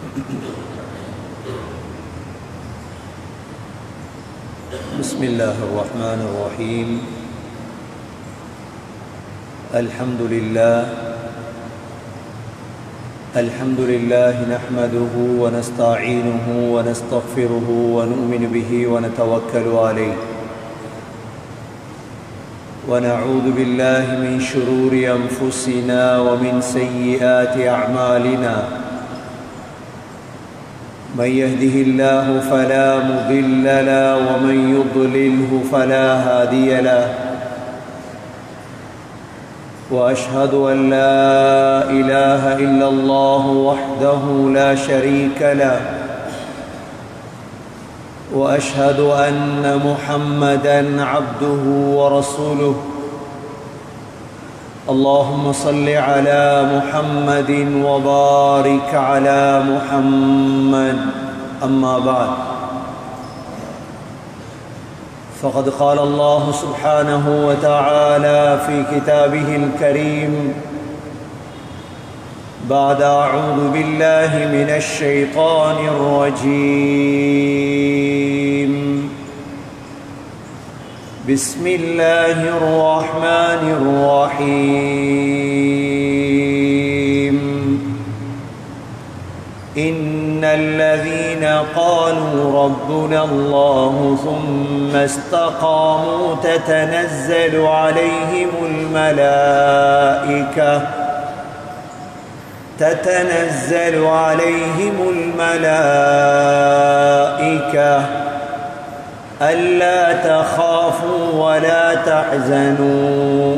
بسم الله الرحمن الرحيم الحمد لله الحمد لله نحمده ونستعينه ونستغفره ونؤمن به ونتوكل عليه ونعوذ بالله من شرور انفسنا ومن سيئات اعمالنا من يهده الله فلا مضل له ومن يضلله فلا هادي له واشهد ان لا اله الا الله وحده لا شريك له واشهد ان محمدا عبده ورسوله اللهم صل على محمد وبارك على محمد اما بعد فقد قال الله سبحانه وتعالى في كتابه الكريم بعد اعوذ بالله من الشيطان الرجيم بسم الله الرحمن الرحيم ان الذين قالوا ربنا الله ثم استقاموا تتنزل عليهم الملائكه تتنزل عليهم الملائكه ألا تخافوا ولا تحزنوا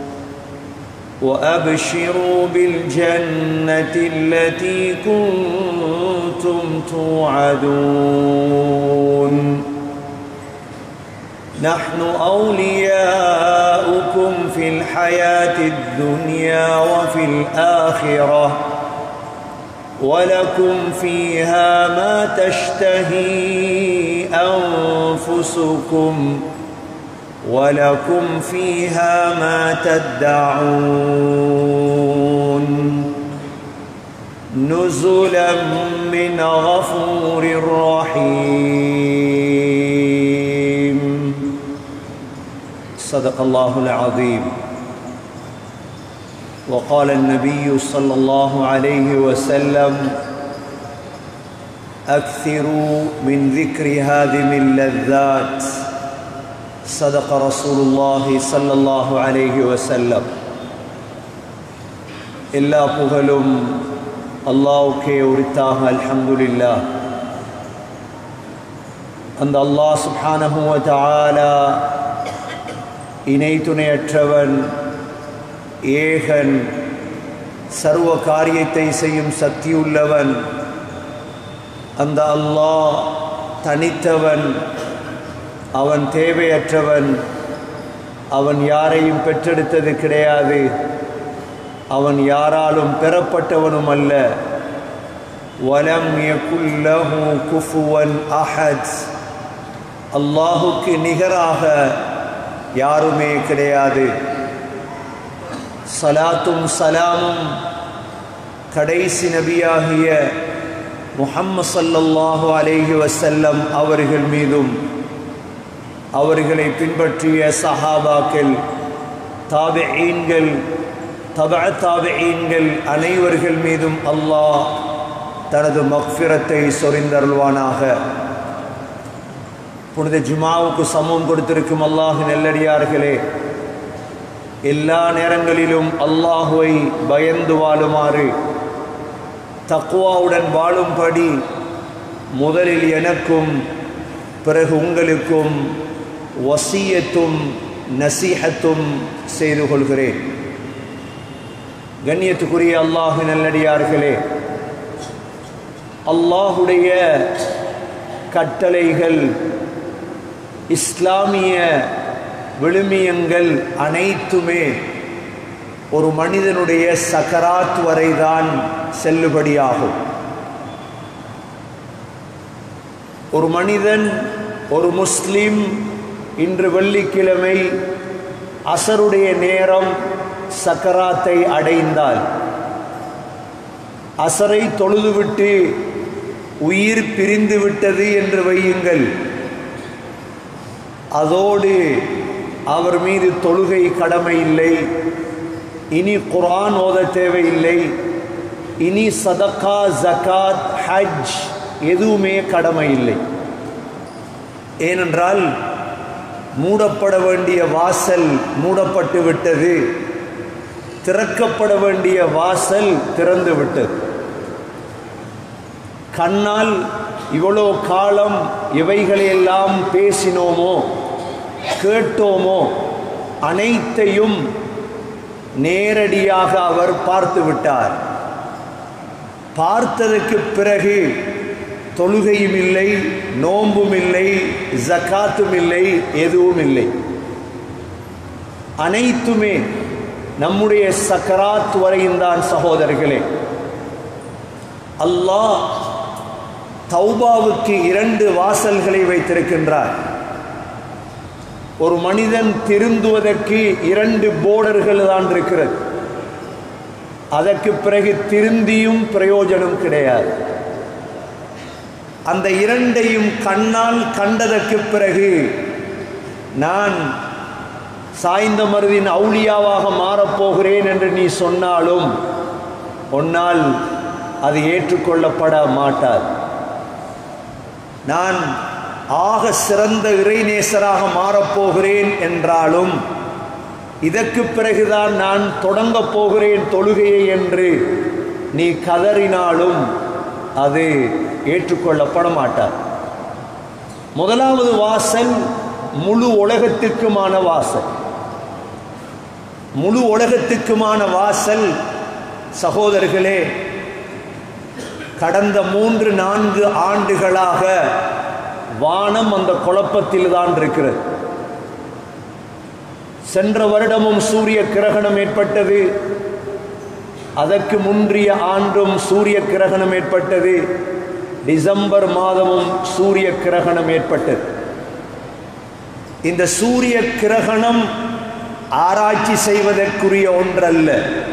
وأبشروا بالجنة التي كنتم توعدون نحن أولياؤكم في الحياة الدنيا وفي الآخرة ولكم فيها ما تشتهي أنفسكم ولكم فيها ما تدعون نزلا من غفور رحيم صدق الله العظيم وقال النبي صلى الله عليه وسلم اكثروا من ذكر هذه اللذات صدق رسول الله صلى الله عليه وسلم எல்லா புகழும் அல்லாவுக்கே உரித்தாக அல்ஹம்துலில்லா அந்த அல்லாஹ் சுப்ஹானஹு வ தஆலா இணை துணையற்றவன் ஏகன் சர்வ காரியத்தை செய்யும் சக்தியுள்ளவன் அந்த அல்லாஹ் தனித்தவன் அவன் தேவையற்றவன் அவன் யாரையும் பெற்றெடுத்தது கிடையாது அவன் யாராலும் பெறப்பட்டவனும் அல்ல வலம் யகுல்லஹு குஃபுவன் அஹத் அல்லாஹுக்கு நிகராக யாருமே கிடையாது சலாத்தும் சலாமும் கடைசி நபியாகிய முஹம்மது சல்லல்லாஹு அலைஹி வசல்லம் அவர்கள் மீதும் அவர்களை பின்பற்றிய சஹாபாக்கள் தாபிஈன்கள் தப தாபிஈன்கள் அனைவர்கள் மீதும் அல்லாஹ் தனது மக்ஃபிரத்தை சொரிந்தருள்வானாக புனித ஜுமாவுக்கு சமம் கொடுத்திருக்கும் அல்லாஹ் நெல்லடியார்களே எல்லா நேரங்களிலும் அல்லாஹுவை பயந்து வாழுமாறு தக்குவாவுடன் வாழும்படி முதலில் எனக்கும் பிறகு உங்களுக்கும் வசியத்தும் நசீகத்தும் செய்து கொள்கிறேன் கண்ணியத்துக்குரிய அல்லாஹு நல்லடியார்களே அல்லாஹுடைய கட்டளைகள் இஸ்லாமிய விழுமியங்கள் அனைத்துமே ஒரு மனிதனுடைய சக்கராத் வரைதான் செல்லுபடியாகும் ஒரு மனிதன் ஒரு முஸ்லிம் இன்று வெள்ளிக்கிழமை அசருடைய நேரம் சக்கராத்தை அடைந்தால் அசரை தொழுதுவிட்டு உயிர் பிரிந்து விட்டது என்று வையுங்கள் அதோடு அவர் மீது தொழுகை கடமை இல்லை இனி குர்ஆன் ஓத தேவையில்லை இனி சதக்கா ஜகாத் ஹஜ் எதுவுமே கடமை இல்லை ஏனென்றால் மூடப்பட வேண்டிய வாசல் மூடப்பட்டு விட்டது திறக்கப்பட வேண்டிய வாசல் திறந்து விட்டது கண்ணால் இவ்வளோ காலம் இவைகளையெல்லாம் பேசினோமோ கேட்டோமோ அனைத்தையும் நேரடியாக அவர் பார்த்து விட்டார் பார்த்ததற்கு பிறகு தொழுகையும் இல்லை நோன்பும் இல்லை ஜக்காத்தும் இல்லை எதுவும் இல்லை அனைத்துமே நம்முடைய சக்கராத் வரையும் தான் சகோதரர்களே அல்லாஹ் தௌபாவுக்கு இரண்டு வாசல்களை வைத்திருக்கின்றார் ஒரு மனிதன் திருந்துவதற்கு இரண்டு போர்டர்கள் தான் இருக்கிறது அதற்கு பிறகு திருந்தியும் பிரயோஜனம் கிடையாது அந்த இரண்டையும் கண்ணால் கண்டதற்கு பிறகு நான் சாய்ந்த மருதின் அவுளியாவாக மாறப்போகிறேன் என்று நீ சொன்னாலும் உன்னால் அது ஏற்றுக்கொள்ளப்பட மாட்டாது நான் ஆக சிறந்த இறைநேசராக மாறப்போகிறேன் என்றாலும் இதற்கு பிறகுதான் நான் தொடங்கப் போகிறேன் தொழுகையை என்று நீ கதறினாலும் அது ஏற்றுக்கொள்ளப்பட மாட்டார் முதலாவது வாசல் முழு உலகத்திற்குமான வாசல் முழு உலகத்துக்குமான வாசல் சகோதரர்களே கடந்த மூன்று நான்கு ஆண்டுகளாக வானம் அந்த குழப்பத்தில் தான் இருக்கிறது சென்ற வருடமும் சூரிய கிரகணம் ஏற்பட்டது அதற்கு முன்றிய ஆண்டும் சூரிய கிரகணம் ஏற்பட்டது டிசம்பர் மாதமும் சூரிய கிரகணம் ஏற்பட்டது இந்த சூரிய கிரகணம் ஆராய்ச்சி செய்வதற்குரிய ஒன்றல்ல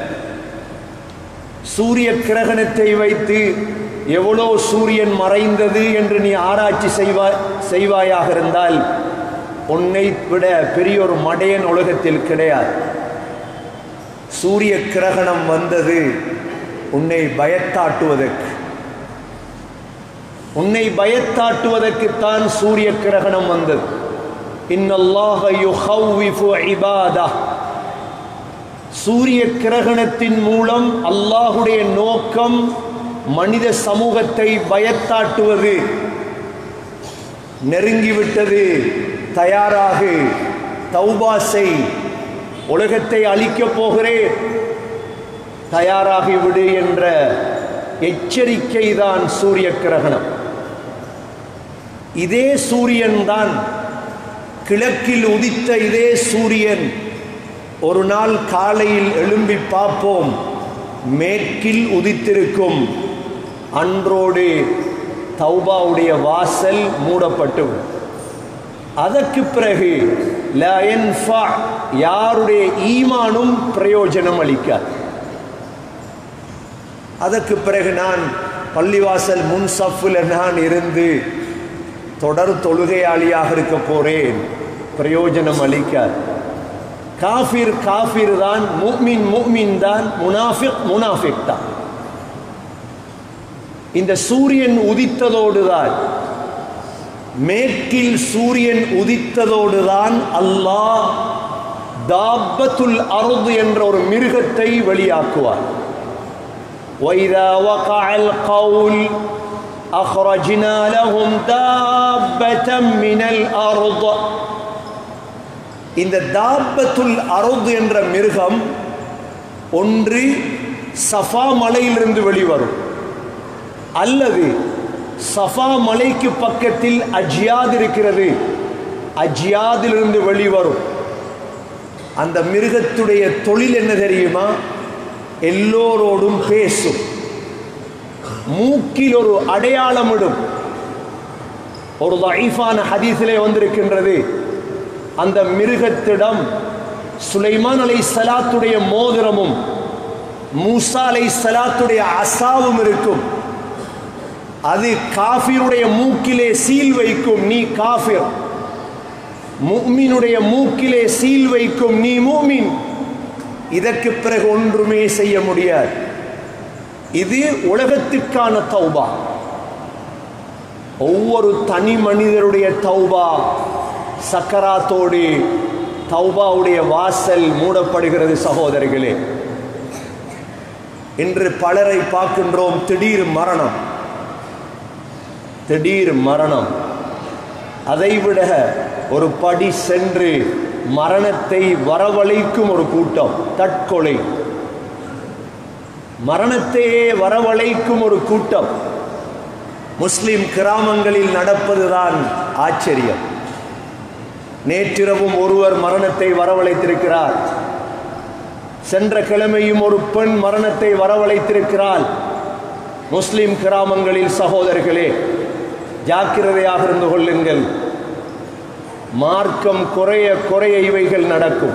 சூரிய கிரகணத்தை வைத்து எவ்வளோ சூரியன் மறைந்தது என்று நீ ஆராய்ச்சி செய்வாய் செய்வாயாக இருந்தால் உன்னை விட பெரிய ஒரு மடையன் உலகத்தில் கிடையாது சூரிய கிரகணம் வந்தது உன்னை பயத்தாட்டுவதற்கு உன்னை பயத்தாட்டுவதற்குத்தான் சூரிய கிரகணம் வந்தது இன்னல்லாஹ யுஹவ்விஃபு இபாதா சூரிய கிரகணத்தின் மூலம் அல்லாஹுடைய நோக்கம் மனித சமூகத்தை பயத்தாட்டுவது நெருங்கிவிட்டது தயாராகு தௌபாசை உலகத்தை அழிக்கப் போகிறேன் தயாராகிவிடு என்ற எச்சரிக்கை தான் சூரிய கிரகணம் இதே சூரியன் தான் கிழக்கில் உதித்த இதே சூரியன் ஒரு நாள் காலையில் எழும்பி பார்ப்போம் மேற்கில் உதித்திருக்கும் அன்றோடு தௌபாவுடைய வாசல் மூடப்பட்டு அதற்கு பிறகு லா யன்ஃபா, யாருடைய ஈமானும் பிரயோஜனம் அளிக்காது அதற்கு பிறகு நான் பள்ளிவாசல் முன் சஃப்பில் நான் இருந்து தொடர் தொழுகையாளியாக இருக்க போறேன் பிரயோஜனம் அளிக்காது காஃபிர் காஃபிர் தான் முக்மின் முக்மின் தான் முனாஃபிக் முனாஃபிக் தான் இந்த சூரியன் உதித்ததோடு தான் மேற்கில் சூரியன் உதித்ததோடு தான் அல்லாஹ் தாபத்துல் அருது என்ற ஒரு மிருகத்தை வெளியாக்குவார் وإذا وقع القول أخرجنا لهم دابة من الأرض இந்த தாபத்துல் அருது என்ற மிருகம் ஒன்று சஃபா மலையிலிருந்து வெளிவரும் அல்லது சஃபா மலைக்கு பக்கத்தில் அஜியாத் இருக்கிறது அஜியாதிலிருந்து வெளிவரும் அந்த மிருகத்துடைய தொழில் என்ன தெரியுமா எல்லோரோடும் பேசும் மூக்கில் ஒரு அடையாளமிடும் ஒரு தைஃபான ஹதீஸிலே வந்திருக்கின்றது அந்த மிருகத்திடம் சுலைமான் அலை சலாத்துடைய மோதிரமும் மூசா அலை சலாத்துடைய அசாவும் இருக்கும் அது காஃபிருடைய மூக்கிலே சீல் வைக்கும் நீ காஃபிர் முக்மினுடைய மூக்கிலே சீல் வைக்கும் நீ மூமின் இதற்கு பிறகு ஒன்றுமே செய்ய முடியாது இது உலகத்திற்கான தௌபா ஒவ்வொரு தனி மனிதருடைய தௌபா சக்கராத்தோடு தௌபாவுடைய வாசல் மூடப்படுகிறது சகோதரிகளே இன்று பலரை பார்க்கின்றோம் திடீர் மரணம் திடீர் மரணம் அதைவிட ஒரு படி சென்று மரணத்தை வரவழைக்கும் ஒரு கூட்டம் தற்கொலை மரணத்தையே வரவழைக்கும் ஒரு கூட்டம் முஸ்லிம் கிராமங்களில் நடப்பதுதான் ஆச்சரியம் நேற்றிரவும் ஒருவர் மரணத்தை வரவழைத்திருக்கிறார் சென்ற கிழமையும் ஒரு பெண் மரணத்தை வரவழைத்திருக்கிறாள் முஸ்லிம் கிராமங்களில் சகோதரர்களே ஜாக்கிரதையாக இருந்து கொள்ளுங்கள் மார்க்கம் குறைய குறைய இவைகள் நடக்கும்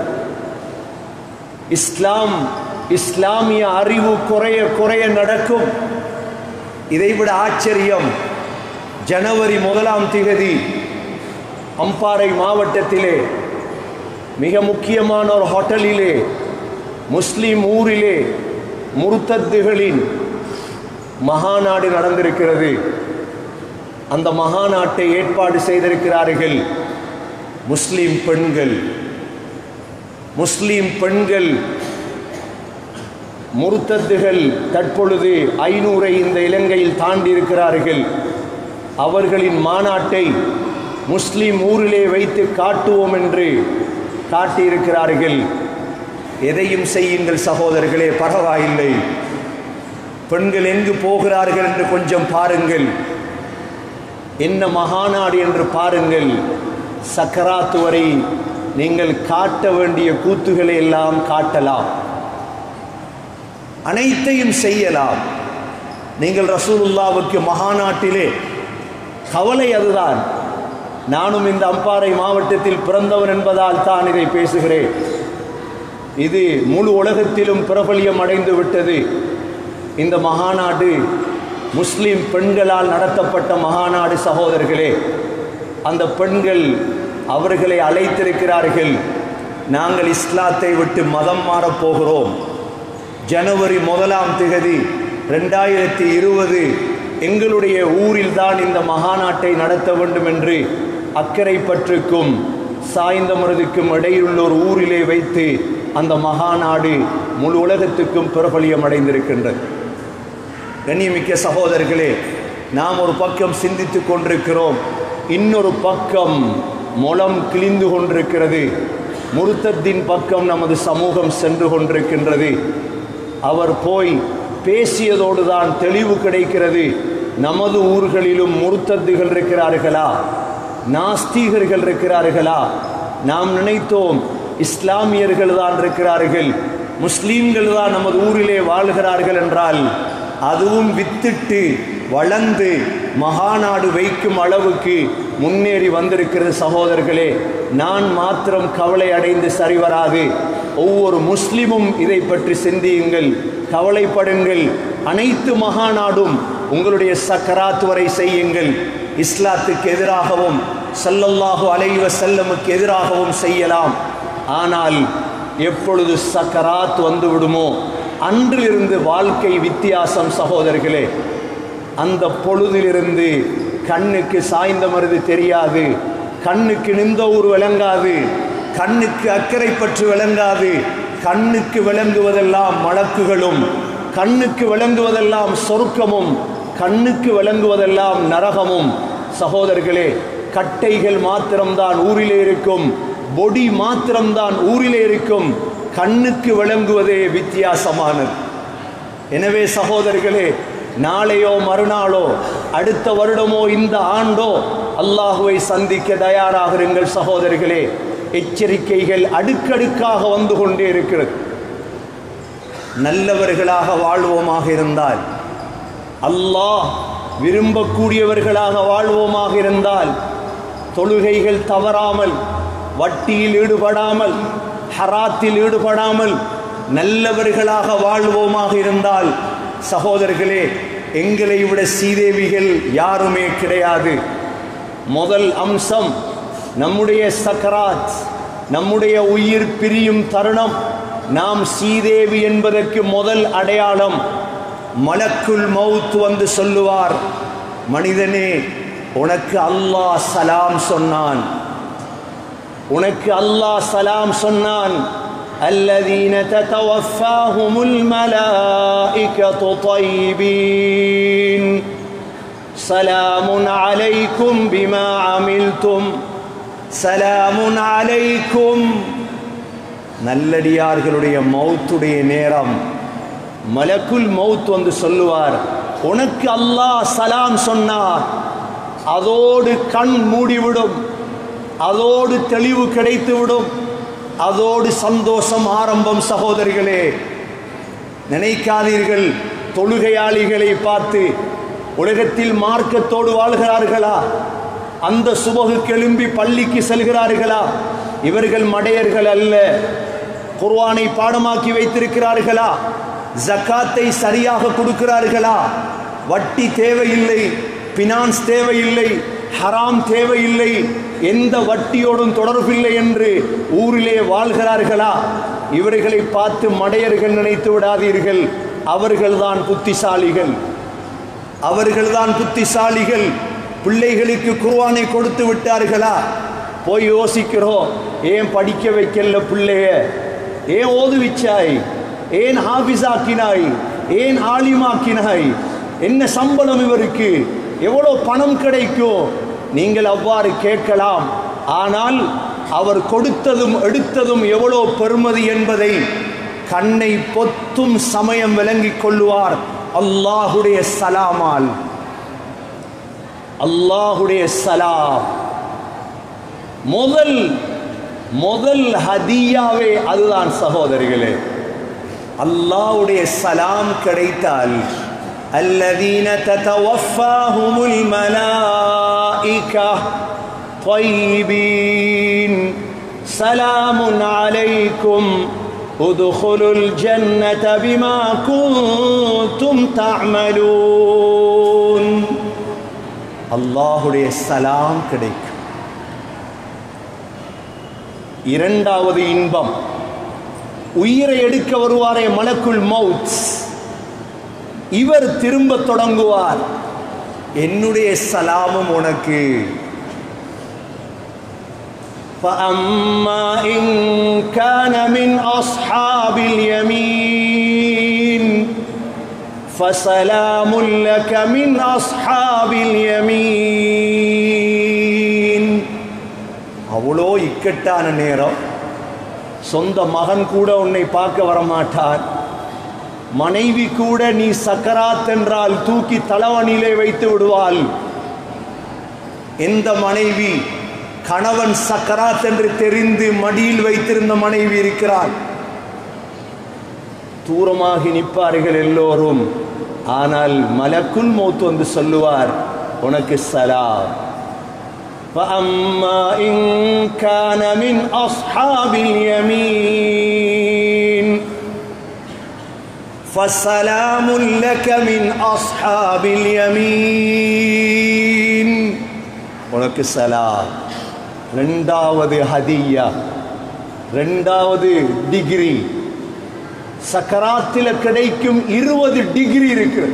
இஸ்லாம் இஸ்லாமிய அறிவு குறைய குறைய நடக்கும் இதைவிட ஆச்சரியம் ஜனவரி முதலாம் திகதி அம்பாறை மாவட்டத்திலே மிக முக்கியமான ஒரு ஹோட்டலிலே முஸ்லிம் ஊரிலே முருத்தத்துகளின் மகாநாடு நடந்திருக்கிறது அந்த மகாநாட்டை ஏற்பாடு செய்திருக்கிறார்கள் முஸ்லிம் பெண்கள் முஸ்லிம் பெண்கள் முருத்தத்துகள் தற்பொழுது ஐநூறை இந்த இலங்கையில் தாண்டி இருக்கிறார்கள் அவர்களின் மாநாட்டை முஸ்லிம் ஊரிலே வைத்து காட்டுவோம் என்று காட்டியிருக்கிறார்கள் எதையும் செய்யுங்கள் சகோதரர்களே பரவாயில்லை பெண்கள் எங்கு போகிறார்கள் என்று கொஞ்சம் பாருங்கள் என்ன மகாநாடு என்று பாருங்கள் சக்கராத்து வரை நீங்கள் காட்ட வேண்டிய கூத்துகளை எல்லாம் காட்டலாம் அனைத்தையும் செய்யலாம் நீங்கள் ரசூலுல்லாவுக்கு மகாநாட்டிலே கவலை அதுதான் நானும் இந்த அம்பாறை மாவட்டத்தில் பிறந்தவன் என்பதால் தான் இதை பேசுகிறேன் இது முழு உலகத்திலும் பிரபலியம் அடைந்து விட்டது இந்த மகாநாடு முஸ்லிம் பெண்களால் நடத்தப்பட்ட மகாநாடு சகோதரர்களே அந்த பெண்கள் அவர்களை அழைத்திருக்கிறார்கள் நாங்கள் இஸ்லாத்தை விட்டு மதம் மாறப் போகிறோம் ஜனவரி முதலாம் திகதி ரெண்டாயிரத்தி இருபது எங்களுடைய ஊரில் தான் இந்த மகாநாட்டை நடத்த வேண்டும் என்று அக்கரைப்பற்றுக்கும் சாய்ந்தமருதுக்கும் இடையிலுள்ள ஒரு ஊரிலே வைத்து அந்த மகாநாடு முழு உலகத்துக்கும் பிரபலியம் அடைந்திருக்கின்றது கண்ணியமிக்க சகோதரர்களே நாம் ஒரு பக்கம் சிந்தித்துக் கொண்டிருக்கிறோம் இன்னொரு பக்கம் முளம் கிழிந்து கொண்டிருக்கிறது முருத்தத்தின் பக்கம் நமது சமூகம் சென்று கொண்டிருக்கின்றது அவர் போய் பேசியதோடு தான் தெளிவு கிடைக்கிறது நமது ஊர்களிலும் முருத்தத்துகள் இருக்கிறார்களா நாஸ்தீகர்கள் இருக்கிறார்களா நாம் நினைத்தோம் இஸ்லாமியர்கள் தான் இருக்கிறார்கள் முஸ்லீம்கள் தான் நமது ஊரிலே வாழ்கிறார்கள் என்றால் அதுவும் வித்திட்டு வளர்ந்து மகாநாடு வைக்கும் அளவுக்கு முன்னேறி வந்திருக்கிறது சகோதரர்களே நான் மாத்திரம் கவலை அடைந்து சரிவராது ஒவ்வொரு முஸ்லிமும் இதை பற்றி சிந்தியுங்கள் கவலைப்படுங்கள் அனைத்து மகாநாடும் உங்களுடைய சக்கராத் வரை செய்யுங்கள் இஸ்லாத்துக்கு எதிராகவும் சல்லல்லாஹு அலைவ செல்லமுக்கு எதிராகவும் செய்யலாம் ஆனால் எப்பொழுது சக்கராத் வந்து விடுமோ அன்றிலிருந்து வாழ்க்கை வித்தியாசம் சகோதரர்களே அந்த பொழுதிலிருந்து கண்ணுக்கு சாய்ந்த மருது தெரியாது கண்ணுக்கு நின்ற ஊர் விளங்காது கண்ணுக்கு அக்கறை பற்று விளங்காது கண்ணுக்கு விளங்குவதெல்லாம் மலக்குகளும் கண்ணுக்கு விளங்குவதெல்லாம் சொருக்கமும் கண்ணுக்கு விளங்குவதெல்லாம் நரகமும் சகோதரர்களே கட்டைகள் மாத்திரம்தான் ஊரிலே இருக்கும் பொடி மாத்திரம்தான் ஊரிலே இருக்கும் கண்ணுக்கு விளங்குவதே வித்தியாசமானது எனவே சகோதரர்களே நாளையோ மறுநாளோ அடுத்த வருடமோ இந்த ஆண்டோ அல்லாஹுவை சந்திக்க தயாராகிறீர்கள் சகோதரர்களே எச்சரிக்கைகள் அடுக்கடுக்காக வந்து கொண்டே இருக்கிறது நல்லவர்களாக வாழ்வோமாக இருந்தால் அல்லாஹ் விரும்பக்கூடியவர்களாக வாழ்வோமாக இருந்தால் தொழுகைகள் தவறாமல் வட்டியில் ஈடுபடாமல் ஹராத்தில் ஈடுபடாமல் நல்லவர்களாக வாழ்வோமாக இருந்தால் சகோதரர்களே எங்களை விட சீதேவிகள் யாருமே கிடையாது முதல் அம்சம் நம்முடைய சக்கராத் நம்முடைய உயிர் பிரியும் தருணம் நாம் சீதேவி என்பதற்கு முதல் அடையாளம் மலக்குல் மவுத் வந்து சொல்லுவார் மனிதனே உனக்கு அல்லாஹ் சலாம் சொன்னான் உனக்கு அல்லாஹ் சலாம் சொன்னான் الذين تتوفاهم الملائكة طيبين سلام عليكم بما عملتم سلام عليكم நல்லடியார்களுடைய மௌத்துடைய நேரம் மலக்குல் மௌத் வந்து சொல்லுவார் உனக்கு அல்லாஹ் சலாம் சொன்னார் அதோடு கண் மூடிவிடும் அதோடு தெளிவு கிடைத்துவிடும் அதோடு சந்தோஷம் ஆரம்பம் சகோதரிகளே நினைக்காதீர்கள் தொழுகையாளிகளை பார்த்து உலகத்தில் மார்க்கத்தோடு வாழ்கிறார்களா அந்த சுபகு எழும்பி பள்ளிக்கு செல்கிறார்களா இவர்கள் மடையர்கள் அல்ல குர்ஆனை பாடமாக்கி வைத்திருக்கிறார்களா ஜக்காத்தை சரியாக கொடுக்கிறார்களா வட்டி தேவையில்லை பினான்ஸ் தேவையில்லை ஹராம் தேவையில்லை எந்த வட்டியோடும் தொடர்பில்லை என்று ஊரிலே வாழ்கிறார்களா இவர்களை பார்த்து மடையர்கள் நினைத்து விடாதீர்கள் அவர்கள்தான் புத்திசாலிகள் அவர்கள்தான் புத்திசாலிகள் பிள்ளைகளுக்கு குர்ஆனை கொடுத்து விட்டார்களா போய் யோசிக்கிறோம் ஏன் படிக்க வைக்கல பிள்ளைய ஏன் ஓதுவிச்சாய் ஏன் ஹாஃபிஸாக்கினாய் ஏன் ஆலிமாக்கினாய் என்ன சம்பளம் இவருக்கு எவ்வளோ பணம் கிடைக்கும் நீங்கள் அவ்வாறு கேட்கலாம் ஆனால் அவர் கொடுத்ததும் எடுத்ததும் எவ்வளோ பெருமதி என்பதை கண்ணை பொத்தும் சமயம் விளங்கிக் கொள்ளுவார் அல்லாஹுடைய சலாமால் அல்லாஹுடைய சலாம் முதல் முதல் ஹதியாவே அதுதான் சகோதரிகளே அல்லாஹ்வுடைய சலாம் கிடைத்தால் الذين تتوفاهم الملائكة طيبين سلام عليكم ادخلوا الجنة بما كنتم تعملون அல்லாஹுடைய சலாம் கிடைக்கும் இரண்டாவது இன்பம் உயிரை எடுக்க வருவாரே மலக்குள் மவுத் இவர் திரும்ப தொடங்குவார் என்னுடைய சலாமும் உனக்கு فأما إن كان من أصحاب اليمين فسلام لك من أصحاب اليمين அவ்வளோ இக்கட்டான நேரம் சொந்த மகன் கூட உன்னை பார்க்க வரமாட்டார் மனைவி கூட நீ சக்கராத் என்றால் தூக்கி தலவணியிலே வைத்து விடுவாள் எந்த மனைவி கணவன் சக்கராத் என்று தெரிந்து மடியில் வைத்திருந்த மனைவி இருக்கிறாள் தூரமாகி நிற்பார்கள் எல்லோரும் ஆனால் மலக்குல் மௌத் வந்து சொல்லுவார் உனக்கு சலாம் فأما إن كان من أصحاب اليمين فسلام لك من أصحاب اليمين உனக்கு சலாம் ரெண்டாவது ஹதியா ரெண்டாவது டிகிரி சக்கராத்தில் கிடைக்கும் இருபது டிகிரி இருக்கு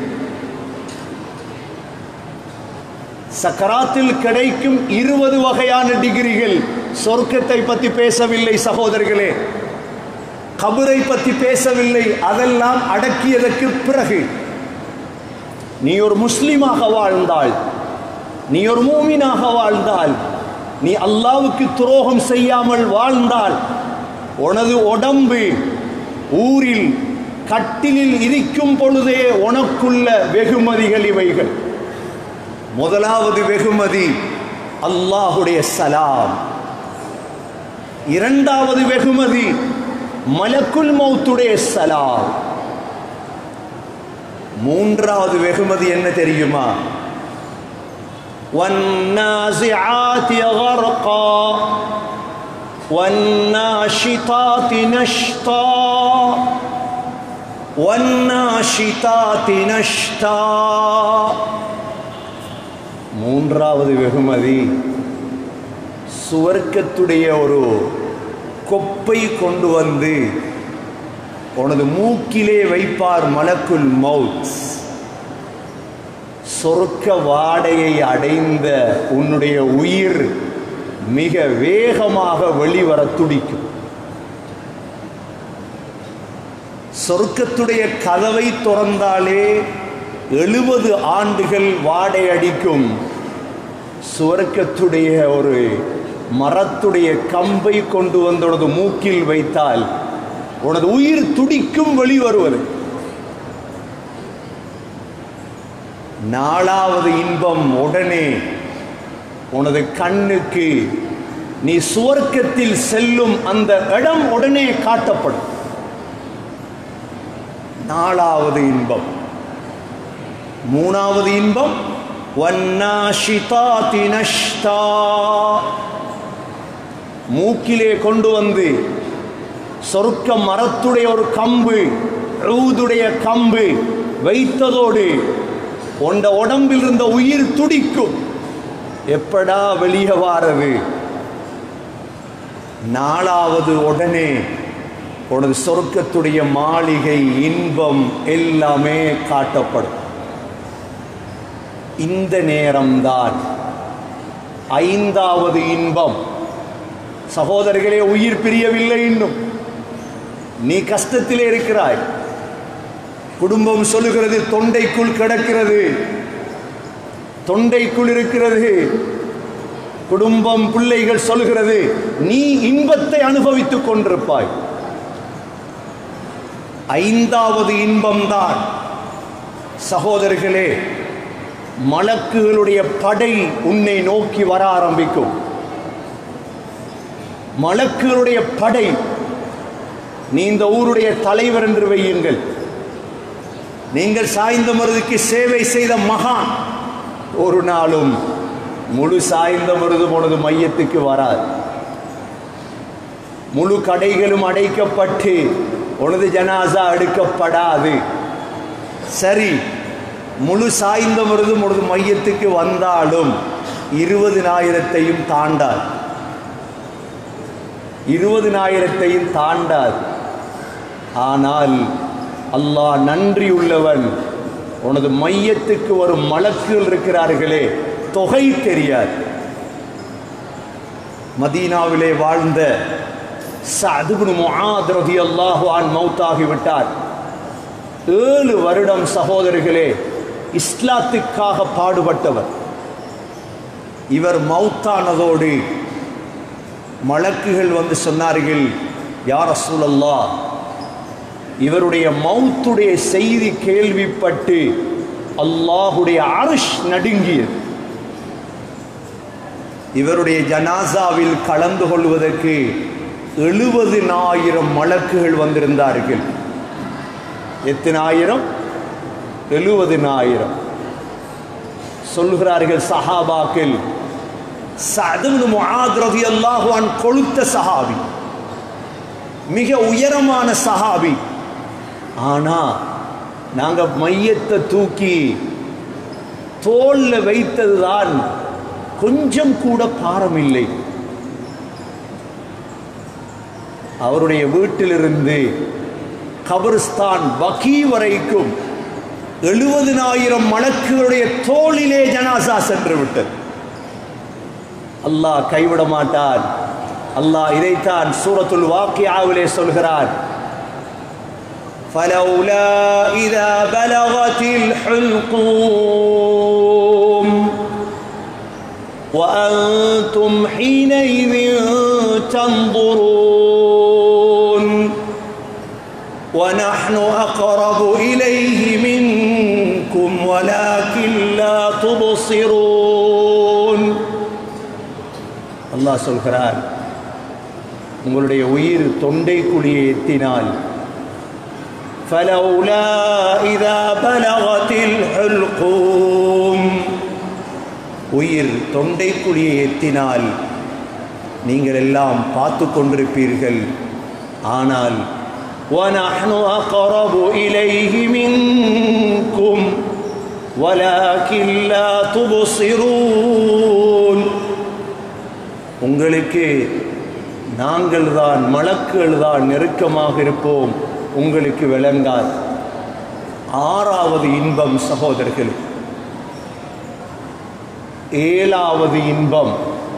சக்கராத்தில் கிடைக்கும் இருபது வகையான டிகிரிகள் சொர்க்கத்தை பற்றி பேசவில்லை சகோதரர்களே கபரை பற்றி பேசவில்லை அதெல்லாம் அடக்கியதற்கு பிறகு நீ ஒரு முஸ்லிமாக வாழ்ந்தாள் நீ ஒரு மூமினாக வாழ்ந்தால் நீ அல்லாவுக்கு துரோகம் செய்யாமல் வாழ்ந்தால் உனது உடம்பு ஊரில் கட்டிலில் இருக்கும் பொழுதே உனக்குள்ள வெகுமதிகள் இவைகள் முதலாவது வெகுமதி அல்லாஹுடைய சலாம் இரண்டாவது வெகுமதி மலக்குல் மௌத்துடைய சலாம் மூன்றாவது வெகுமதி என்ன தெரியுமா والنازعات غرقا والناشطات نشطا வன்னாஷிதாதி நஷ்டா மூன்றாவது வெகுமதி சுவர்க்கத்துடைய ஒரு கொப்பை கொண்டு வந்து உனது மூக்கிலே வைப்பார் மலக்குல் மவுத் சொர்க்க வாடையை அடைந்த உன்னுடைய உயிர் மிக வேகமாக வெளிவர துடிக்கும் சொர்க்கத்துடைய கதவை திறந்தாலே எழுபது ஆண்டுகள் வாடை அடிக்கும் சுவர்க்கத்துடைய ஒரு மரத்துடைய கம்பை கொண்டு வந்து உனது மூக்கில் வைத்தால் உனது உயிர் துடிக்கும் வெளிவருவது நாலாவது இன்பம் உடனே உனது கண்ணுக்கு நீ சுவர்க்கத்தில் செல்லும் அந்த இடம் உடனே காட்டப்படும் நாலாவது இன்பம் மூணாவது இன்பம் வன்னாஷிதாதி நஷ்டா மூக்கிலே கொண்டு வந்து சொர்க்க மரத்துடைய ஒரு கம்பு ஊதுடைய கம்பு வைத்ததோடு உண்ட உடம்பில் இருந்த உயிர் துடிக்கும் எப்படா வெளியே வாரது நாலாவது உடனே உனது சொர்க்கத்துடைய மாளிகை இன்பம் எல்லாமே காட்டப்படும் இந்த நேரம்தான் ஐந்தாவது இன்பம் சகோதரர்களே உயிர் பிரியவில்லை இன்னும் நீ கஷ்டத்திலே இருக்கிறாய் குடும்பம் சொல்லுகிறது தொண்டைக்குள் கிடக்கிறது தொண்டைக்குள் இருக்கிறது குடும்பம் பிள்ளைகள் சொல்லுகிறது நீ இன்பத்தை அனுபவித்துக் கொண்டிருப்பாய் ஐந்தாவது இன்பம்தான் சகோதரர்களே மலக்குகளுடைய படை உன்னை நோக்கி வர ஆரம்பிக்கும் மலக்குகளுடைய படை நீ இந்த ஊருடைய தலைவர் என்று வையுங்கள் நீங்கள் சாய்ந்த மருதுக்கு சேவை செய்த மகான் ஒரு நாளும் முழு சாய்ந்த மருது உனது மையத்துக்கு வராது முழு கடைகளும் அடைக்கப்பட்டு உனது ஜனாசா எடுக்கப்படாது சரி முழு சாய்ந்த மருது உனது மையத்துக்கு வந்தாலும் இருபதினாயிரத்தையும் தாண்டாது இருபதினாயிரத்தையும் தாண்டாது ஆனால் அல்லாஹ் நன்றியுள்ளவன் உனது மையத்துக்கு வரும் மலக்குகள் இருக்கிறார்களே தொகை தெரியாது மதீனாவிலே வாழ்ந்த சதுபுன் முஆத் ரலியல்லாஹு அன் மௌத்தாகி விட்டார் ஏழு வருடம் சகோதரர்களே இஸ்லாத்துக்காக பாடுபட்டவர் இவர் மௌத்தானதோடு மலக்குகள் வந்து சொன்னார்கள் யார் ரசூலல்லா இவருடைய மௌத்துடைய செய்தி கேள்விப்பட்டு அல்லாஹுடைய அரிஷ் நடுங்கியது இவருடைய ஜனாசாவில் கலந்து கொள்வதற்கு எழுபதினாயிரம் மலக்குகள் வந்திருந்தார்கள் எத்தனாயிரம் எழுபதினாயிரம் சொல்கிறார்கள் சஹாபாக்கள் சதுபு முஆத் ரலியல்லாஹு அன் கொளுத்த சஹாபி மிக உயரமான சஹாபி ஆனா நாங்க மையத்தை தூக்கி தோல்ல வைத்ததுதான் கொஞ்சம் கூட பாரம் இல்லை அவருடைய வீட்டிலிருந்து கபரிஸ்தான் வகி வரைக்கும் எழுபதினாயிரம் மலக்குகளுடைய தோளிலே ஜனாசா சென்று விட்டது அல்லாஹ் கைவிட மாட்டான் அல்லாஹ் இதைத்தான் சூரத்துல் வாக்கியாவிலே சொல்கிறான் فلولا إذا بلغت الحلقوم وأنتم حينئذ تنظرون ونحن أقرب إليه منكم ولكن لا تبصرون அல்லாஹ் சொல்கிறார் உங்களுடைய உயிர் தொண்டை குழியை எத்தினால் فلولا إذا بلغت الحلقوم உயிர் தொண்டை குழியை எத்தினால் நீங்கள் எல்லாம் பார்த்து கொண்டிருப்பீர்கள் ஆனால் ونحن أقرب إليه منكم ولكن لا تبصرون உங்களுக்கு நாங்கள் தான் மலக்குகள் தான் நெருக்கமாக இருப்போம் உங்களுக்கு விளங்காது ஆறாவது இன்பம் சகோதரர்கள் ஏழாவது இன்பம்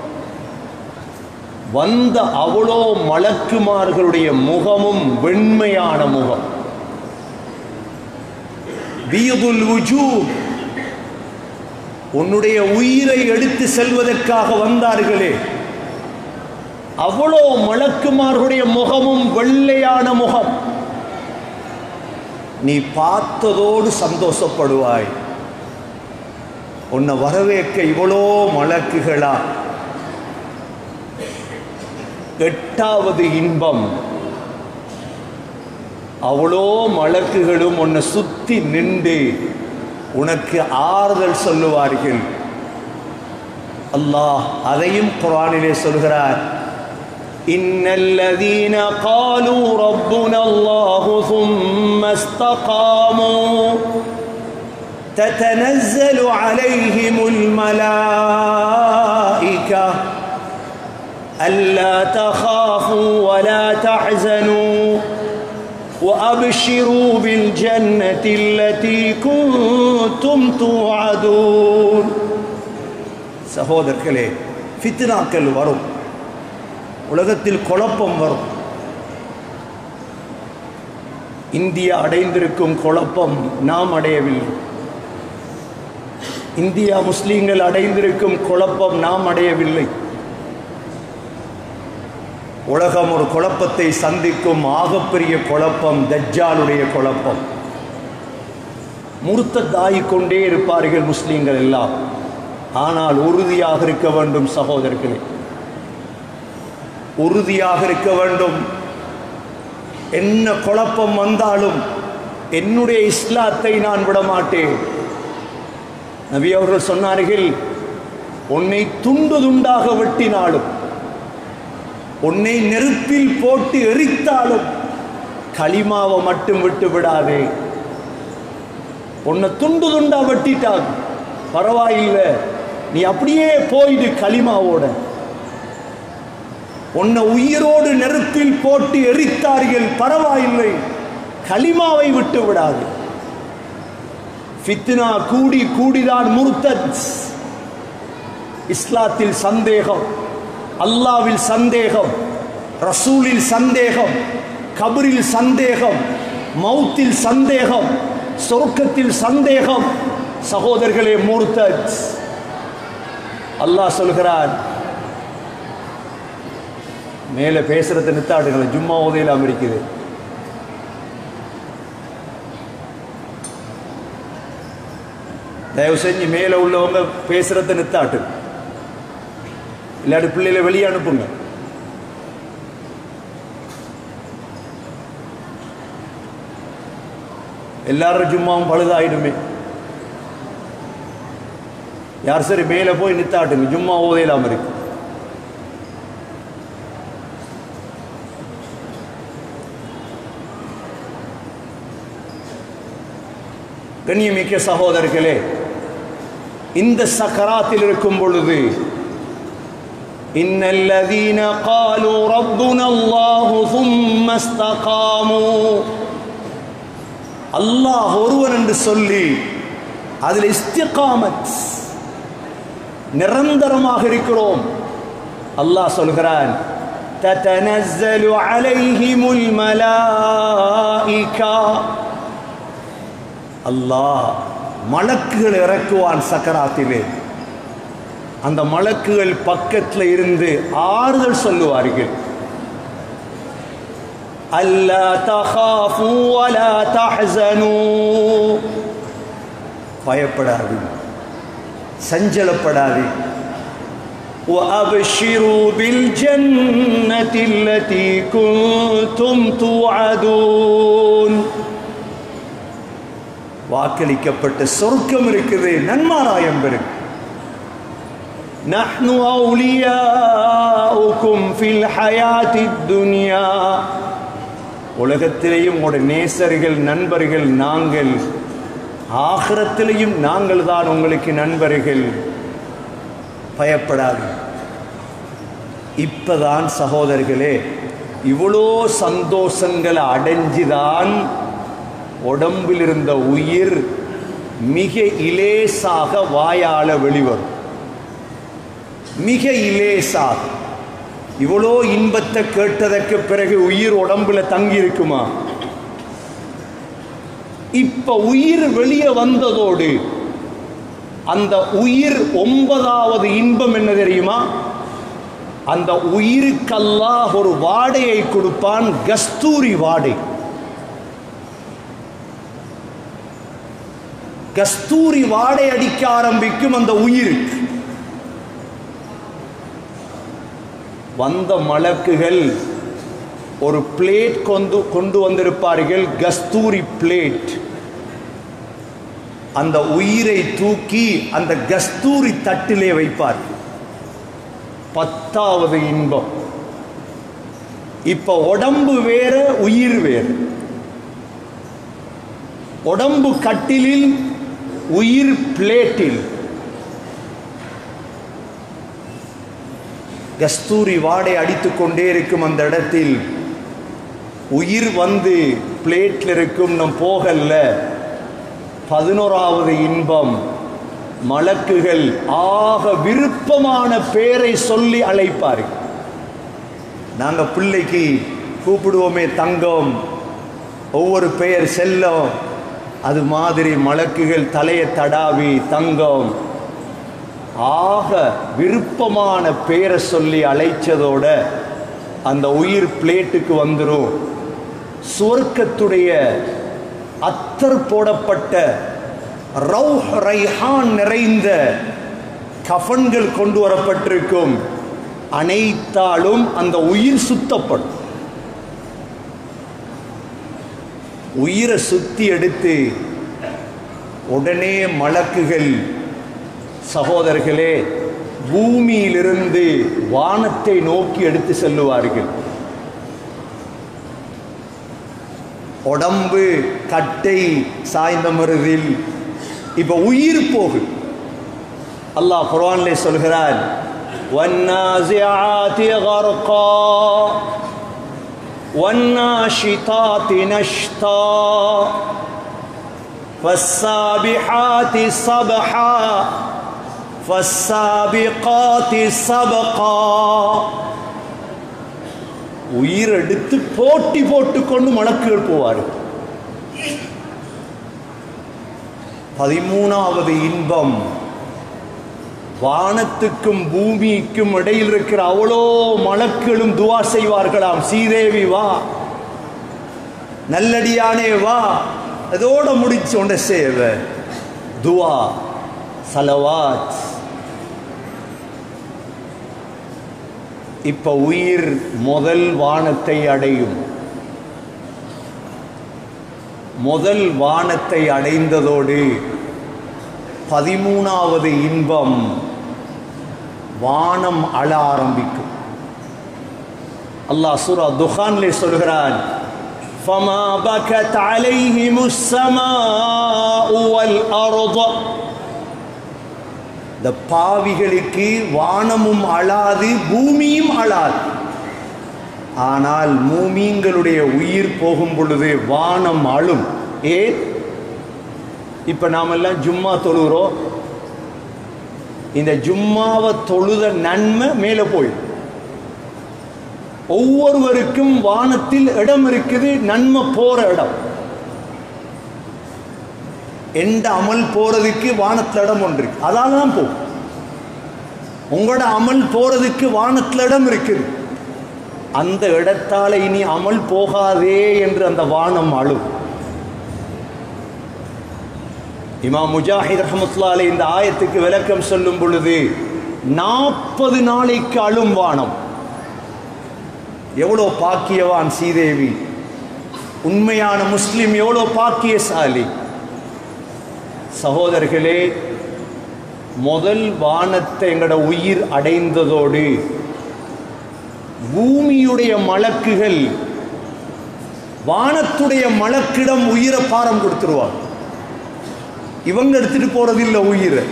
வந்த அவ்வளோ மலக்குமார்களுடைய முகமும் வெண்மையான முகம் பியதுல் வுஜூ உன்னுடைய உயிரை எடுத்து செல்வதற்காக வந்தார்களே அவ்வளோ மலக்குமார்களுடைய முகமும் வெள்ளையான முகம் நீ பார்த்ததோடு சந்தோஷப்படுவாய் உன்னை வரவேற்க இவ்வளோ மலக்குகளா எட்டாவது இன்பம் அவ்வளோ மலக்குகளும் உன்னை சுத்தி நின்று உனக்கு ஆறுதல் சொல்லுவார்கள் அல்லாஹ் அதையும் குரானிலே சொல்கிறார் إن الذين قالوا ربنا الله ثم استقاموا تتنزل عليهم الملائكة ألا تخافوا ولا تحزنوا وأبشروا بالجنة التي كنتم توعدون சகோதரர்களே ஃபித்னாக்கள் வரும் உலகத்தில் குழப்பம் வரும் இந்தியா அடைந்திருக்கும் குழப்பம் நாம் அடையவில்லை இந்தியா முஸ்லீம்கள் அடைந்திருக்கும் குழப்பம் நாம் அடையவில்லை உலகம் ஒரு குழப்பத்தை சந்திக்கும் ஆகப்பெரிய குழப்பம் தஜ்ஜாலுடைய குழப்பம் முறுத்ததாகிக் கொண்டே இருப்பார்கள் முஸ்லீம்கள் எல்லாம் ஆனால் உறுதியாக இருக்க வேண்டும் சகோதரர்களே உறுதியாக இருக்க வேண்டும் என்ன குழப்பம் வந்தாலும் என்னுடைய இஸ்லாத்தை நான் விட மாட்டேன் நபி அவர்கள் சொன்னார்கள் உன்னை துண்டு துண்டாக வெட்டினாலும் உன்னை நெருப்பில் போட்டு எரித்தாலும் களிமாவை மட்டும் விட்டு விடாதே உன்னை துண்டு துண்டா வெட்டிட்டாங்க பரவாயில்லை நீ அப்படியே போயிடு களிமாவோட உன்னை உயிரோடு நெருப்பில் போட்டு எரித்தார்கள் பரவாயில்லை களிமாவை விட்டு விடாது ஃபித்னா கூடி கூடிதான் முர்த்தத் இஸ்லாத்தில் சந்தேகம் அல்லாவில் சந்தேகம் ரசூலில் சந்தேகம் கபரில் சந்தேகம் மௌத்தில் சந்தேகம் சொர்க்கத்தில் சந்தேகம் சகோதரர்களே மூர்த்தத் அல்லாஹ் சொல்கிறார் மேலே பேசுறத நித்தாடுங்களேன் ஜும்மா உதயலாம் இருக்குது தயவு செஞ்சு மேலே உள்ளவங்க பேசுறத நித்தாட்டு இல்லாட்டி பிள்ளைகளை வெளியே அனுப்புங்க எல்லாரும் ஜும்மாவும் பழுதாயிடுமே யார் சரி மேலே போய் நித்தாட்டுங்க ஜும்மா ஓதையலாம் இருக்கு கண்ணியமிக்க சகோதரர்களே இந்த சக்கராத்தில் இருக்கும் பொழுது إن الذين قالوا ربنا الله ثم استقاموا அல்லாஹ் ஒருவன் என்று சொல்லி அதில் இஸ்திகாமத் நிரந்தரமாக இருக்கிறோம் அல்லாஹ் சொல்கிறான் تتنزل عليهم الملائكة அல்லாஹ் மலக்குகள் இறக்குவான் சக்கராத்திலே அந்த மலக்குகள் பக்கத்தில் இருந்து ஆறுதல் சொல்லுவார்கள் அல்லா தகாஃபு வலா தஹ்சனு பயப்படாது சஞ்சலப்படாது وأبشروا بالجنة التي كنتم توعدون வாக்களிக்கப்பட்ட சொர்க்கம் இருக்குது நன்மாராயம் பெருக்கு نحن أولياؤكم في الحياة الدنيا உலகத்திலேயும் உங்களோட நேசர்கள் நண்பர்கள் நாங்கள் ஆகிரத்திலேயும் நாங்கள் தான் உங்களுக்கு நண்பர்கள் பயப்படாது இப்பதான் சகோதரர்களே இவ்வளோ சந்தோஷங்களை அடைஞ்சுதான் உடம்பில் இருந்த உயிர் மிக இலேசாக வாயால வெளிவரும் மிக இலேசாக இவ்வளோ இன்பத்தை கேட்டதற்கு பிறகு உயிர் உடம்புல தங்கி இருக்குமா இப்ப உயிர் வெளியே வந்ததோடு அந்த உயிர் ஒன்பதாவது இன்பம் என்ன தெரியுமா அந்த உயிருக்கல்லாஹ் ஒரு வாடையை கொடுப்பான் கஸ்தூரி வாடை கஸ்தூரி வாடை அடிக்க ஆரம்பிக்கும் அந்த உயிருக்கு வந்த மலக்குகள் ஒரு பிளேட் கொண்டு கொண்டு வந்திருப்பார்கள் கஸ்தூரி பிளேட் அந்த உயிரை தூக்கி அந்த கஸ்தூரி தட்டிலே வைப்பார் பத்தாவது இன்பம் இப்ப உடம்பு வேற உயிர் வேறு உடம்பு கட்டிலில் உயிர் பிளேட்டில் கஸ்தூரி வாடை அடித்துக் கொண்டே இருக்கும் அந்த இடத்தில் உயிர் வந்து பிளேட்ல இருக்கும் நம் போகல்ல பதினோராவது இன்பம் மலக்குகள் ஆக விருப்பமான பேரை சொல்லி அழைப்பார்கள் நாங்க பிள்ளைக்கு கூப்பிடுவோமே தங்கம் ஒவ்வொரு பெயர் செல்லம் அது மாதிரி மலக்குகள் தலையை தடாவி தங்கம் ஆக விருப்பமான பேரை சொல்லி அழைச்சதோட அந்த உயிர் பிளேட்டுக்கு வந்துடும் சுவர்க்கத்துடைய அத்தர் போடப்பட்ட ரவுஹ் ரைஹான் நிறைந்த கஃன்கள் கொண்டு வரப்பட்டிருக்கும் அனைத்தாலும் அந்த உயிர் சுத்தப்படும் உயிரை சுத்தி எடுத்து உடனே மலக்குகள் சகோதரர்களே பூமியிலிருந்து வானத்தை நோக்கி எடுத்து செல்லுவார்கள் உடம்பு கட்டை சாய்ந்த மருதில் இப்ப உயிர் போகுது அல்லாஹ் குர்ஆன்ல சொல்கிறான் والنازعات غرقا والناشطات نشطا فالسابحات صبحا فالسابقات سبقا உயிர் எடுத்து போட்டி போட்டுக்கொண்டு மலக்குகள் போவார்கள் பதிமூணாவது இன்பம் வானத்துக்கும் பூமிக்கும் இடையில் இருக்கிற அவ்வளோ மலக்களும் துவா செய்வார்களாம் சீதேவி வா நல்லடியானே வா அதோட முடிச்சு உண்ட சேவை துவா சலவாத் இப்ப உயிர் முதல் வானத்தை அடையும் முதல் வானத்தை அடைந்ததோடு பதிமூணாவது இன்பம் வானம் அழ ஆரம்பிக்கும் அல்லாஹ் சூரா துஹான்லே சொல்கிறான் فما بكت عليهم السماء والأرض இந்த பாவிகளுக்கு வானமும் அழாது பூமியும் அழாது ஆனால் மூமீன்களுடைய உயிர் போகும் பொழுது வானம் அழும் ஏன் இப்ப நாமெல்லாம் ஜும்மா தொழுகிறோம் இந்த ஜும்மாவை தொழுத நன்மை மேலே போயிடும் ஒவ்வொருவருக்கும் வானத்தில் இடம் இருக்குது நன்மை போற இடம் எந்த அமல் போறதுக்கு வானத்தில் இடம் ஒன்று இருக்கு அதால தான் போகும் உங்களோட அமல் போறதுக்கு வானத்தில் இடம் இருக்குது அந்த இடத்தால இனி அமல் போகாதே என்று அந்த வானம் அழும் இமாம் முஜாஹித் ரஹமத்துல்லாலே இந்த ஆயத்துக்கு விளக்கம் சொல்லும் பொழுது நாற்பது நாளைக்கு அழும் வானம் எவ்வளோ பாக்கியவான் சீதேவி உண்மையான முஸ்லிம் எவ்வளோ பாக்கியசாலி சகோதரர்களே முதல் வானத்தை எங்களோட உயிர் அடைந்ததோடு பூமியுடைய மலக்குகள் வானத்துடைய மலக்கிடம் உயிரை பாரம் கொடுத்துருவாங்க இவங்க எடுத்துட்டு போறதில்லை உயிரை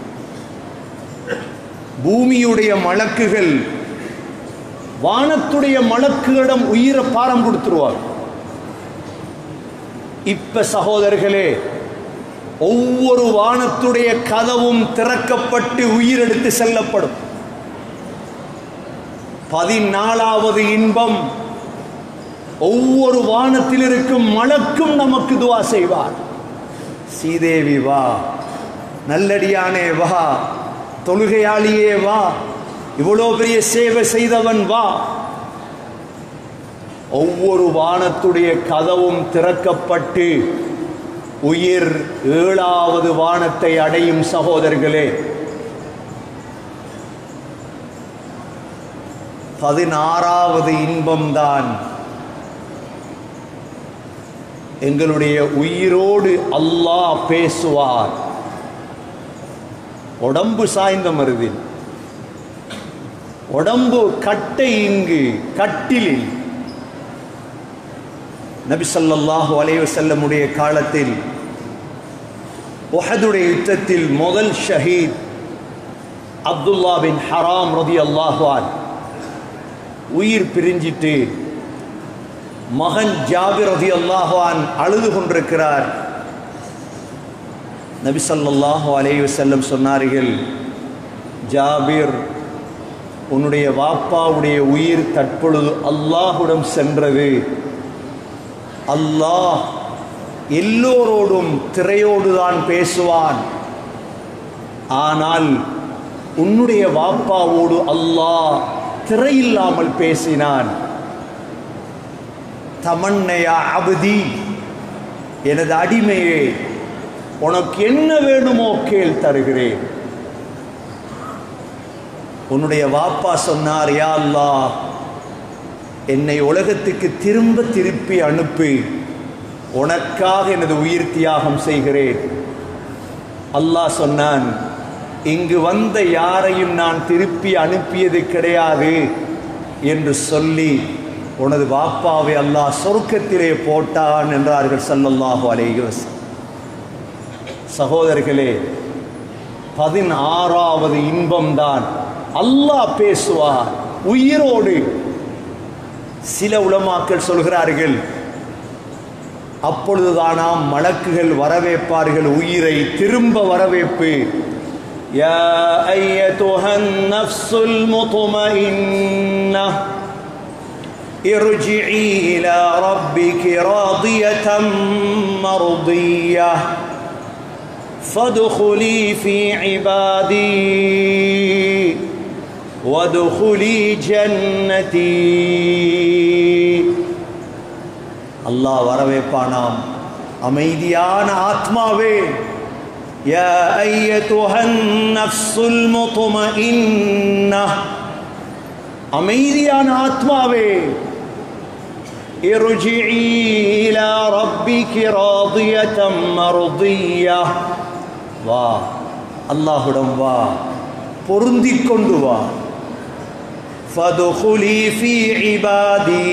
பூமியுடைய மலக்குகள் வானத்துடைய மலக்குகளிடம் உயிரை பாரம் கொடுத்துருவாங்க இப்ப சகோதரர்களே ஒவ்வொரு வானத்துடைய கதவும் திறக்கப்பட்டு உயிரெடுத்து செல்லப்படும் பதினாலாவது இன்பம் ஒவ்வொரு வானத்தில் இருக்கும் மலக்கும் நமக்கு துவா செய்வார் சீதேவி வா நல்லடியானே வா தொழுகையாளியே வா இவ்வளோ பெரிய சேவை செய்தவன் வா ஒவ்வொரு வானத்துடைய கதவும் திறக்கப்பட்டு உயிர் ஏழாவது வானத்தை அடையும் சகோதரர்களே பதினாறாவது இன்பம்தான் எங்களுடைய உயிரோடு அல்லாஹ் பேசுவார் உடம்பு சாய்ந்த மருதில் உடம்பு கட்டை இங்கு கட்டிலில் நபி ஸல்லல்லாஹு அலைஹி வஸல்லமுடைய காலத்தில் உஹதுடைய யுத்தத்தில் முதல் ஷஹீத் அப்துல்லா பின் ஹராம் ரதி அல்லாஹ்வான் உயிர் பிரிஞ்சிட்டு மகன் ஜாபிர் ரதி அல்லாஹ்வான் அழுது கொண்டிருக்கிறார் நபி ஸல்லல்லாஹு அலைஹி வஸல்லம் சொன்னார்கள் ஜாபிர் உன்னுடைய வாப்பாவுடைய உயிர் தற்பொழுது அல்லாஹுடன் சென்றது அல்லாஹ் எல்லோரோடும் திரையோடு தான் பேசுவான் ஆனால் உன்னுடைய வாப்பாவோடு அல்லாஹ் திரையில்லாமல் பேசினான் தமன்னையா அபதி எனது அடிமையே உனக்கு என்ன வேணுமோ கேள் தருகிறேன் உன்னுடைய வாப்பா சொன்னார் யா அல்லாஹ் என்னை உலகத்துக்கு திரும்ப திருப்பி அனுப்பி உனக்காக எனது உயிர் தியாகம் செய்கிறேன் அல்லாஹ் சொன்னான் இங்கு வந்த யாரையும் நான் திருப்பி அனுப்பியது கிடையாது என்று சொல்லி உனது வாப்பாவை அல்லாஹ் சொர்க்கத்திலே போட்டான் என்றார்கள் சல்லல்லாஹு அலைஹி வஸல்லம் சகோதரர்களே பதினாறாவது இன்பம்தான் அல்லாஹ் பேசுவார் உயிரோடு சில உலமாக்கள் சொல்கிறார்கள் அப்பொழுதுதானாம் மலக்குகள் வரவேற்பார்கள் உயிரை திரும்ப வரவேற்பு يا أيتها النفس المطمئنة ارجعي إلى ربك راضية مرضية فادخلي في عبادي وادخلي جنتي அல்லாஹ் வரவேற்பானாம் அமைதியான ஆத்மாவே يا أيتها النفس المطمئنة அமைதியான ஆத்மாவே ارجعي إلى ربك راضية مرضية வா அல்லாஹுடம் வா பொருந்திக் கொண்டு வா فادخلي في عبادي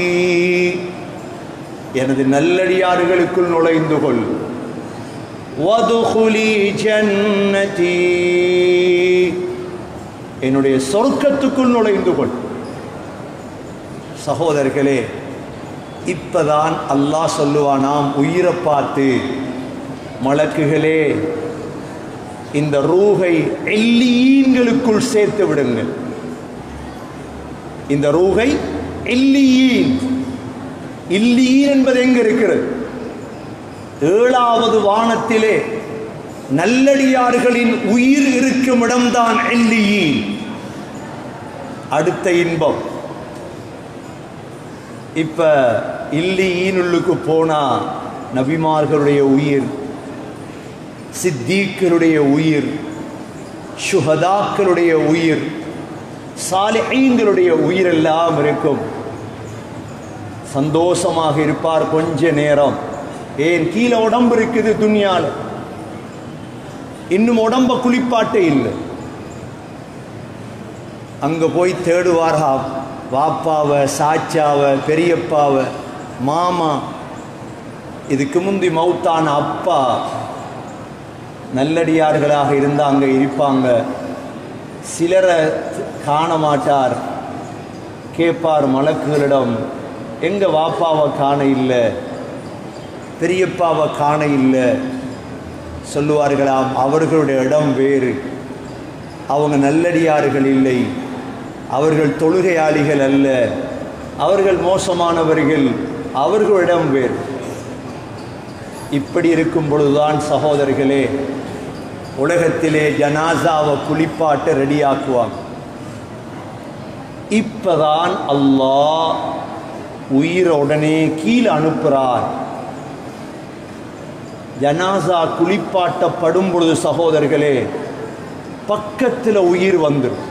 எனது நல்லடியார்களுக்குள் நுழைந்து கொள் வதுகுலி ஜன்னதி என்னுடைய சொர்க்கத்துக்குள் நுழைந்து கொள் சகோதரர்களே இப்பதான் அல்லாஹ் சொல்லுவானாம் உயிரை பார்த்து மலக்குகளே இந்த ரூகை எல்லியீன்களுக்குள் சேர்த்து விடுங்கள் இந்த ரூகை எல்லியீன் இல்லீன் என்பது எங்க இருக்கிறது ஏழாவது வானத்திலே நல்லடியார்களின் உயிர் இருக்கும் இடம்தான் எல்லியீன் அடுத்த இன்பம் இப்ப இல்லியீனுள்ளுக்கு போனா நபிமார்களுடைய உயிர் சித்தீக்களுடைய உயிர் சுஹதாக்களுடைய உயிர் சாலிஹீன்களுடைய உயிர் எல்லாம் இருக்கும் சந்தோஷமாக இருப்பார் கொஞ்ச நேரம் ஏன் கீழே உடம்பு இருக்குது துணியால் இன்னும் உடம்ப குளிப்பாட்டே இல்லை அங்க போய் தேடுவாரா வாப்பாவை சாச்சாவை பெரியப்பாவை மாமா இதுக்கு முந்தி மௌத்தான அப்பா நல்லடியார்களாக இருந்தாங்க இருப்பாங்க சிலரை காண மாட்டார் கேட்பார் மலக்குகளிடம் எங்க வாப்பாவை காண இல்லை பெரியப்பாவை காண இல்லை சொல்லுவார்களாம் அவர்களுடைய இடம் வேறு அவங்க நல்லடியார்கள் இல்லை அவர்கள் தொழுகையாளிகள் அல்ல அவர்கள் மோசமானவர்கள் அவர்களிடம் வேறு இப்படி இருக்கும் பொழுதுதான் சகோதரர்களே உலகத்திலே ஜனாசாவை குளிப்பாட்ட ரெடியாக்குவாங்க இப்பதான் அல்லாஹ் உயிரை உடனே கீழே அனுப்புகிறார் ஜனாசா குளிப்பாட்டப்படும் பொழுது சகோதரர்களே பக்கத்தில் உயிர் வந்துடும்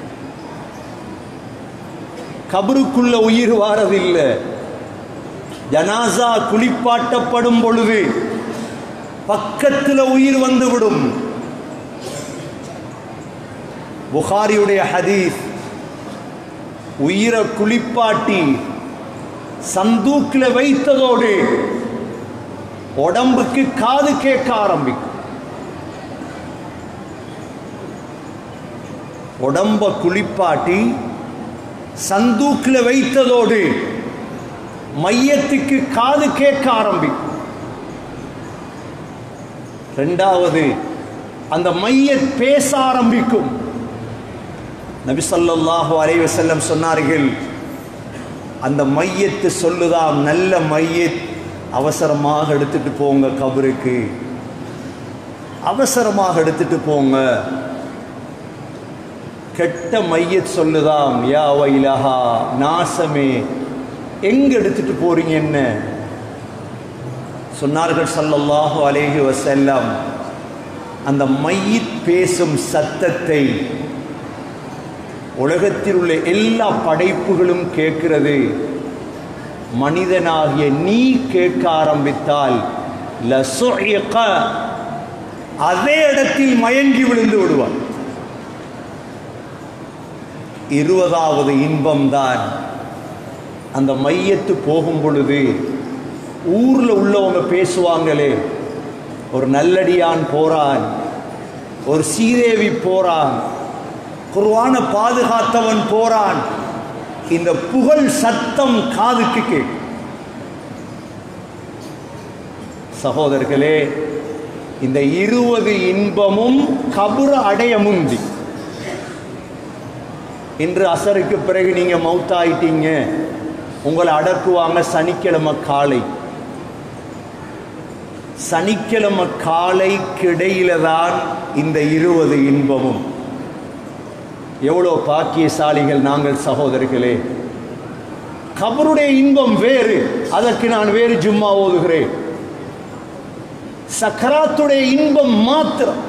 கபருக்குள்ள உயிர் வாரதில்லை ஜனாசா குளிப்பாட்டப்படும் பொழுது பக்கத்தில் உயிர் வந்துவிடும் புகாரியுடைய ஹதீஸ் உயிரை குளிப்பாட்டி சந்தூக்கில் வைத்ததோடு உடம்புக்கு காது கேட்க ஆரம்பிக்கும் உடம்ப குளிப்பாட்டி சந்தூக்கில் வைத்ததோடு மையத்துக்கு காது கேட்க ஆரம்பிக்கும் ரெண்டாவது அந்த மைய பேச ஆரம்பிக்கும் நபி ஸல்லல்லாஹு அலைஹி வஸல்லம் சொன்னார்கள் அந்த மையத்து சொல்லுதாம் நல்ல மையத் அவசரமாக எடுத்துட்டு போங்க கபருக்கு அவசரமாக எடுத்துட்டு போங்க கெட்ட மையத் சொல்லுதாம் யா வைலஹா நாசமே எங்க எடுத்துட்டு போறீங்க என்ன சொன்னார்கள் ஸல்லல்லாஹு அலைஹி வஸல்லம் அந்த மையத் பேசும் சத்தத்தை உலகத்தில் உள்ள எல்லா படைப்புகளும் கேட்கிறது மனிதனாகிய நீ கேட்க ஆரம்பித்தால் லசுஇக, அதே இடத்தில் மயங்கி விழுந்து விடுவான் இருபதாவது இன்பம்தான் அந்த மையத்து போகும் பொழுது ஊர்ல உள்ளவங்க பேசுவாங்களே ஒரு நல்லடியான் போறான் ஒரு சீதேவி போறான் குர்ஆன பாதுகாத்தவன் போறான் இந்த புகழ் சத்தம் காதுக்கு கேட்கும் சகோதரர்களே இந்த இருபது இன்பமும் கபுர அடைய முந்தி இன்று அசருக்கு பிறகு நீங்க மௌத்தாயிட்டீங்க உங்களை அடக்குவாங்க சனிக்கிழமை காலை சனிக்கிழமை காலைக்கு இடையில தான் இந்த இருபது இன்பமும் எவ்வளோ பாக்கியசாலிகள் நாங்கள் சகோதரர்களே கபருடைய இன்பம் வேறு அதற்கு நான் வேறு ஜும்மா ஓதுகிறேன் சக்கராத்துடைய இன்பம் மாத்திரம்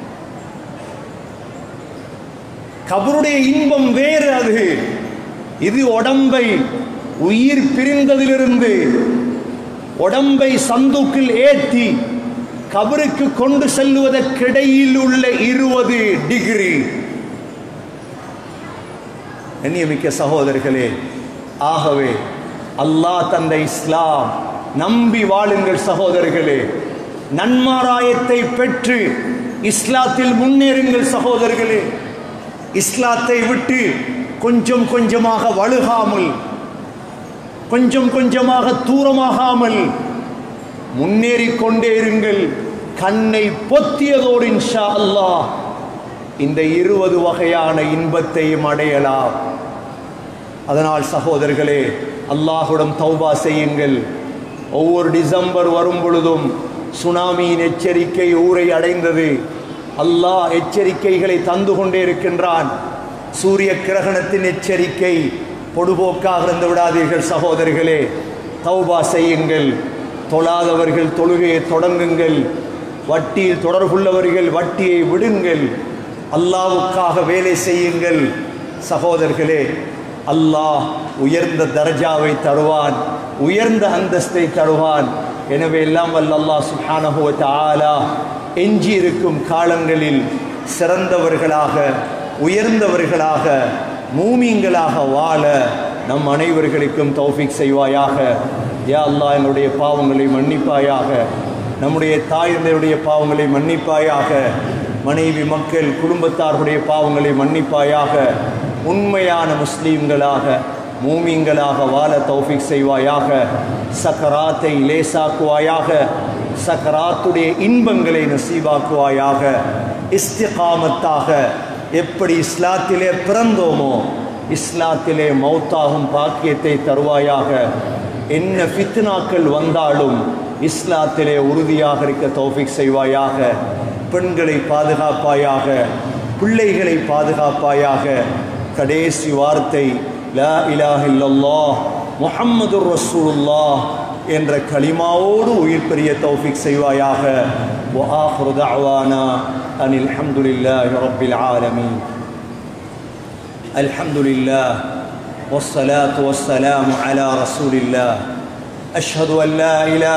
கபருடைய இன்பம் வேறு அது இது உடம்பை உயிர் பிரிந்ததிலிருந்து உடம்பை சந்துக்கில் ஏற்றி கபருக்கு கொண்டு செல்வதற்கிடையில் உள்ள இருபது டிகிரி எண்ணியமிக்க சகோதரர்களே ஆகவே அல்லாஹ் தந்த இஸ்லாம் நம்பி வாழுங்கள் சகோதரர்களே நன்மாராயத்தை பெற்று இஸ்லாத்தில் முன்னேறுங்கள் சகோதரர்களே இஸ்லாத்தை விட்டு கொஞ்சம் கொஞ்சமாக வழுகாமல் கொஞ்சம் கொஞ்சமாக தூரமாகாமல் முன்னேறிக் கொண்டே இருங்கள் கண்ணை பொத்தியதோடு இன்ஷா அல்லாஹ் இந்த இருபது வகையான இன்பத்தையும் அடையலாம் அதனால் சகோதரர்களே அல்லாஹுடன் தௌபா செய்யுங்கள் ஒவ்வொரு டிசம்பர் வரும் பொழுதும் சுனாமியின் எச்சரிக்கை ஊரை அடைந்தது அல்லாஹ் எச்சரிக்கைகளை தந்து கொண்டே இருக்கின்றான் சூரிய கிரகணத்தின் எச்சரிக்கை பொடுபோக்காக இருந்து விடாதீர்கள் சகோதரர்களே தௌபா செய்யுங்கள் தொழாதவர்கள் தொழுகையை தொடங்குங்கள் வட்டியில் தொடர்புள்ளவர்கள் வட்டியை விடுங்கள் அல்லாவுக்காக வேலை செய்யுங்கள் சகோதரர்களே அல்லாஹ் உயர்ந்த தர்ஜாவை தருவான் உயர்ந்த அந்தஸ்தை தருவான் எனவே எல்லாம் வல்ல அல்லாஹ் சுப்ஹானஹு வ தஆலா எஞ்சி இருக்கும் காலங்களில் சிறந்தவர்களாக உயர்ந்தவர்களாக மூமீன்களாக வாழ நம் அனைவர்களுக்கும் தௌஃபீக் செய்வாயாக யா அல்லாஹ் என்னுடைய பாவங்களை மன்னிப்பாயாக நம்முடைய தாயினுடைய பாவங்களை மன்னிப்பாயாக மனைவி மக்கள் குடும்பத்தார்களுடைய பாவங்களை மன்னிப்பாயாக உண்மையான முஸ்லீம்களாக மூமிங்களாக வாழ தௌஃபிக் செய்வாயாக சக்கராத்தை லேசாக்குவாயாக சக்கராத்துடைய இன்பங்களை நசீவாக்குவாயாக இஸ்திகாமத்தாக எப்படி இஸ்லாத்திலே பிறந்தோமோ இஸ்லாத்திலே மௌத்தாகும் பாக்கியத்தை தருவாயாக என்ன ஃபித்னாக்கள் வந்தாலும் இஸ்லாத்திலே உறுதியாக இருக்க தௌஃபிக் செய்வாயாக பெண்களை பாதுகாப்பாயாக பிள்ளைகளை பாதுகாப்பாயாக கடைசி வார்த்தை லா இலாஹ இல்லல்லாஹ் முஹம்மதுர் ரசூலுல்லாஹ் என்ற கலிமாவோடு உயிர் பெரிய தௌஃபிக் செய்வாயாக وآخر دعوانا أن الحمد لله رب العالمين الحمد لله والصلاة والسلام على رسول الله أشهد أن لا إله